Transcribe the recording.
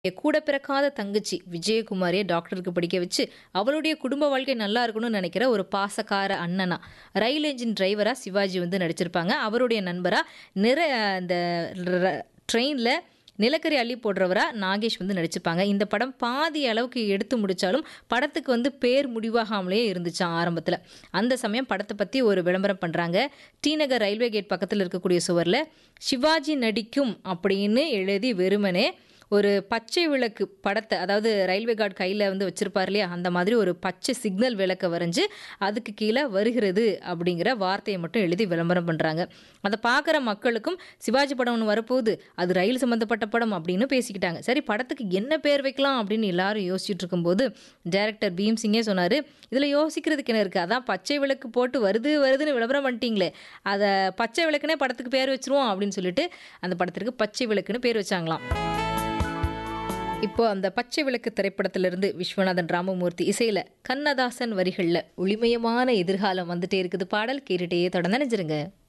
என் கூட பிறக்காத தங்கச்சி விஜயகுமாரியை டாக்டருக்கு படிக்க வச்சு அவளுடைய குடும்ப வாழ்க்கை நல்லா இருக்கணும்னு நினைக்கிற ஒரு பாசக்கார அண்ணனா ரயில் என்ஜின் டிரைவரா சிவாஜி வந்து நடிச்சிருப்பாங்க அவருடைய நண்பரா நிற இந்த ட்ரெயினில் நிலக்கரி அள்ளி போடுறவரா நாகேஷ் வந்து நடிச்சிருப்பாங்க இந்த படம் பாதி அளவுக்கு எடுத்து முடிச்சாலும் படத்துக்கு வந்து பேர் முடிவாகாமலே இருந்துச்சாம் ஆரம்பத்தில் அந்த சமயம் படத்தை பற்றி ஒரு விளம்பரம் பண்ணுறாங்க டி நகர் ரயில்வே கேட் பக்கத்தில் இருக்கக்கூடிய சுவரில் சிவாஜி நடிக்கும் அப்படின்னு எழுதி வெறுமனே ஒரு பச்சை விளக்கு படத்தை அதாவது ரயில்வே கார்டு கையில் வந்து வச்சிருப்பார் இல்லையா அந்த மாதிரி ஒரு பச்சை சிக்னல் விளக்கை வரைஞ்சி அதுக்கு கீழே வருகிறது அப்படிங்கிற வார்த்தையை மட்டும் எழுதி விளம்பரம் பண்ணுறாங்க அதை பார்க்குற மக்களுக்கும் சிவாஜி படம் ஒன்று வரப்போகுது அது ரயில் சம்மந்தப்பட்ட படம் அப்படின்னு பேசிக்கிட்டாங்க சரி படத்துக்கு என்ன பேர் வைக்கலாம் அப்படின்னு எல்லாரும் யோசிச்சுட்டு இருக்கும்போது டைரக்டர் பீம் சிங்கே சொன்னார் இதில் யோசிக்கிறதுக்கு என்ன இருக்குது அதான் பச்சை விளக்கு போட்டு வருது வருதுன்னு விளம்பரம் பண்ணிட்டீங்களே அதை பச்சை விளக்குனே படத்துக்கு பேர் வச்சிருவோம் அப்படின்னு சொல்லிட்டு அந்த படத்திற்கு பச்சை விளக்குன்னு பேர் வச்சாங்களாம் இப்போ அந்த பச்சை விளக்கு திரைப்படத்திலிருந்து விஸ்வநாதன் ராமமூர்த்தி இசையில் கண்ணதாசன் வரிகளில் ஒளிமயமான எதிர்காலம் வந்துட்டே இருக்குது பாடல் கேட்டுட்டே தொடர்ந்து நினைச்சிருங்க